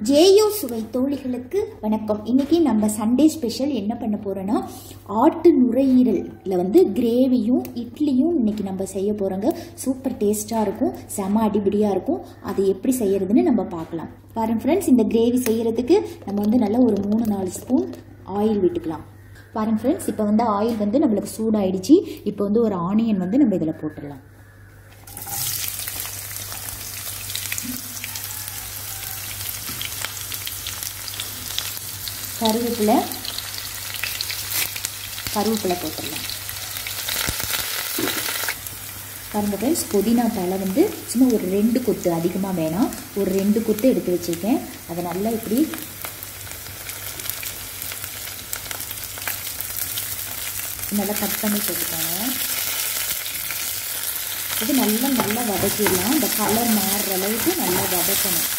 ஜேயோ சுவை தோழிகளுக்கு வணக்கம் இன்னைக்கு நம்ம சண்டே ஸ்பெஷல் என்ன பண்ண போறோம்னா ஆட்டு நுரையீரலில் வந்து கிரேவியும் இட்லியும் இன்னைக்கு நம்ம செய்ய போறோங்க சூப்பர் டேஸ்ட்டாக இருக்கும் செம அடிபடியாக இருக்கும் அது எப்படி செய்யறதுன்னு நம்ம பார்க்கலாம் பாருங்க ஃப்ரெண்ட்ஸ் இந்த கிரேவி செய்யறதுக்கு நம்ம வந்து நல்லா ஒரு மூணு நாலு ஸ்பூன் ஆயில் விட்டுக்கலாம் பாருங்க ஃப்ரெண்ட்ஸ் இப்போ வந்து ஆயில் வந்து நம்மளுக்கு சூடாயிடுச்சு இப்போ வந்து ஒரு ஆனியன் வந்து நம்ம இதில் போட்டுடலாம் கருவேப்பிலை கருவேப்பிலை போட்டுடலாம் பாருங்க ஃப்ரெண்ட்ஸ் புதினா தலை வந்து சும்மா ஒரு ரெண்டு கொத்து அதிகமாக வேணாம் ஒரு ரெண்டு கொத்து எடுத்து வச்சுருக்கேன் அதை நல்லா இப்படி நல்லா கட் பண்ணி போட்டுக்கோங்க இது நல்லா நல்லா வதக்கிடலாம் இந்த கலர் மாறுற அளவுக்கு நல்லா வதக்கணும்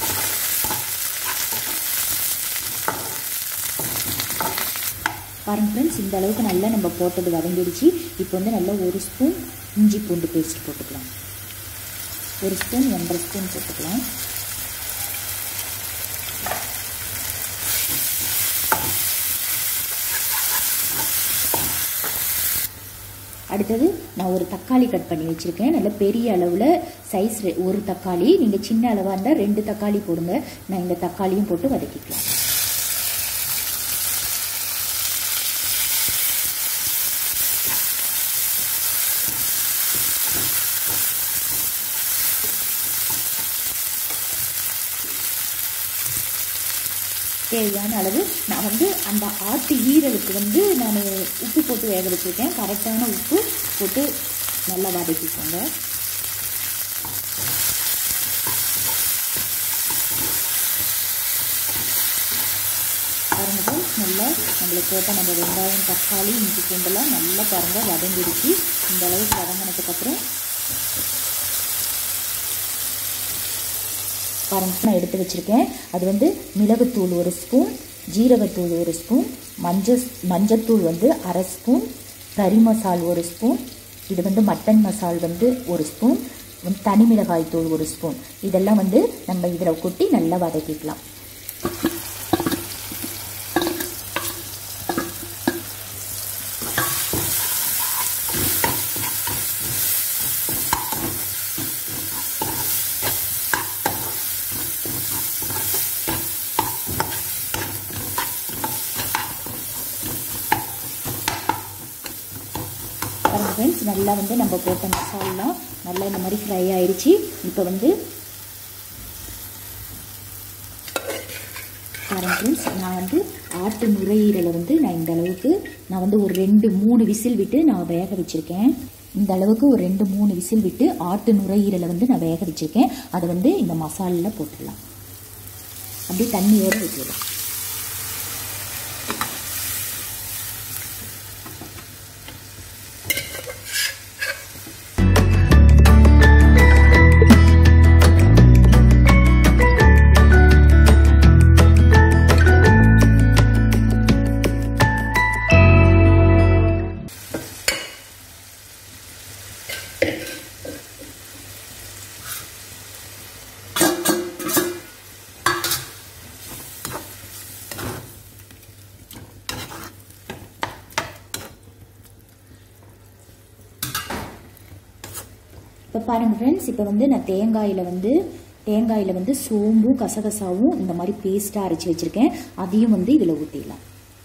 பாருங்க ஃப்ரெண்ட்ஸ் இந்த அளவுக்கு நல்லா நம்ம போட்டது வதங்கிடுச்சு இப்போ வந்து நல்லா ஒரு ஸ்பூன் இஞ்சி பூண்டு பேஸ்ட் போட்டுக்கலாம் ஒரு ஸ்பூன் ஒன்றரை ஸ்பூன் போட்டுக்கலாம் அடுத்தது நான் ஒரு தக்காளி கட் பண்ணி வச்சுருக்கேன் நல்ல பெரிய அளவில் சைஸ் ஒரு தக்காளி நீங்கள் சின்ன அளவாக இருந்தால் ரெண்டு தக்காளி போடுங்க நான் இந்த தக்காளியும் போட்டு வதக்கிக்கலாம் தேவையான அளவு நான் வந்து அந்த ஆட்டு ஈரலுக்கு வந்து நான் உப்பு போட்டு வேக வச்சுருக்கேன் கரெக்டான உப்பு போட்டு நல்லா வதக்கிக்கோங்க பாருங்க நல்லா நம்மளுக்கு போட்ட நம்ம வெங்காயம் தக்காளி இஞ்சி பூண்டெல்லாம் நல்லா பாருங்கள் வதங்கிடுச்சு இந்த அளவுக்கு வதங்கினதுக்கப்புறம் பாருங்க நான் எடுத்து வச்சுருக்கேன் அது வந்து மிளகுத்தூள் ஒரு ஸ்பூன் ஜீரகத்தூள் ஒரு ஸ்பூன் மஞ்சள் மஞ்சத்தூள் வந்து அரை ஸ்பூன் கறி மசால் ஒரு ஸ்பூன் இது வந்து மட்டன் மசால் வந்து ஒரு ஸ்பூன் தனி மிளகாய் தூள் ஒரு ஸ்பூன் இதெல்லாம் வந்து நம்ம இதில் கொட்டி நல்லா வதக்கிக்கலாம் பாருங்கள் ஃப்ரெண்ட்ஸ் நல்லா வந்து நம்ம போட்ட மசாலாம் நல்லா இந்த மாதிரி ஃப்ரை ஆயிடுச்சு இப்போ வந்து பாருங்கள் ஃப்ரெண்ட்ஸ் நான் வந்து ஆட்டு நுரையீரலை வந்து நான் இந்த அளவுக்கு நான் வந்து ஒரு ரெண்டு மூணு விசில் விட்டு நான் வேக வச்சுருக்கேன் இந்த அளவுக்கு ஒரு ரெண்டு மூணு விசில் விட்டு ஆட்டு நுரையீரலை வந்து நான் வேக வச்சுருக்கேன் அதை வந்து இந்த மசாலில் போட்டுடலாம் அப்படியே தண்ணியோடு வச்சிடலாம் இப்போ பாருங்கள் ஃப்ரெண்ட்ஸ் இப்போ வந்து நான் தேங்காயில் வந்து தேங்காயில் வந்து சோம்பும் கசகசாவும் இந்த மாதிரி பேஸ்ட்டாக அரைச்சி வச்சுருக்கேன் அதையும் வந்து இதில் ஊற்றிடலாம்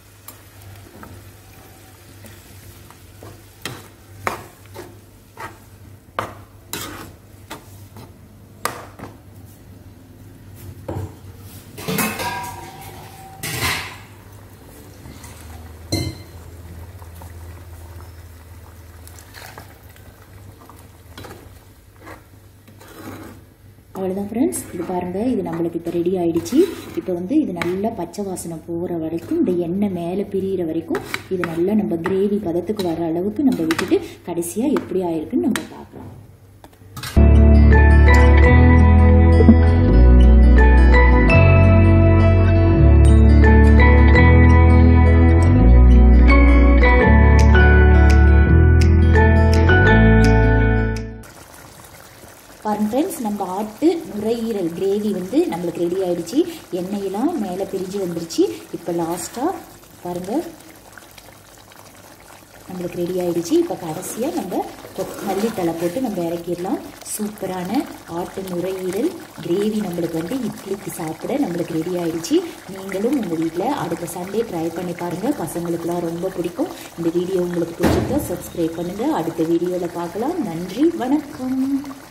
அவ்வளோதான் ஃப்ரெண்ட்ஸ் இது பாருங்கள் இது நம்மளுக்கு இப்போ ரெடி ஆயிடுச்சு இப்போ வந்து இது நல்லா பச்சை வாசனை போகிற வரைக்கும் இந்த எண்ணெய் மேலே பிரியிற வரைக்கும் இது நல்லா நம்ம கிரேவி பதத்துக்கு வர அளவுக்கு நம்ம விட்டுட்டு கடைசியாக எப்படி ஆயிருக்குன்னு நம்ம பார்க்கலாம் பாருங்க ஃப்ரெண்ட்ஸ் நம்ம ஆட்டு நுரையீரல் கிரேவி வந்து நம்ம நம்மளுக்கு ரெடி ஆயிடுச்சு எண்ணெயெல்லாம் மேலே பிரிஞ்சு வந்துருச்சு இப்போ லாஸ்ட்டாக பாருங்கள் நம்மளுக்கு ரெடி ஆயிடுச்சு இப்போ கடைசியாக நம்ம கொத்- மல்லித்தழை போட்டு நம்ம இறக்கிடலாம் சூப்பரான ஆட்டு நுரையீரல் கிரேவி நம்மளுக்கு வந்து இட்லிக்கு சாப்பிட நம்மளுக்கு ரெடி ஆயிடுச்சு நீங்களும் உங்கள் வீட்டில் அடுத்த சண்டே ட்ரை பண்ணி பாருங்கள் பசங்களுக்குலாம் ரொம்ப பிடிக்கும் இந்த வீடியோ உங்களுக்கு பிடிச்சிருந்தா சப்ஸ்கிரைப் பண்ணுங்கள் அடுத்த வீடியோவில் பார்க்கலாம் நன்றி வணக்கம்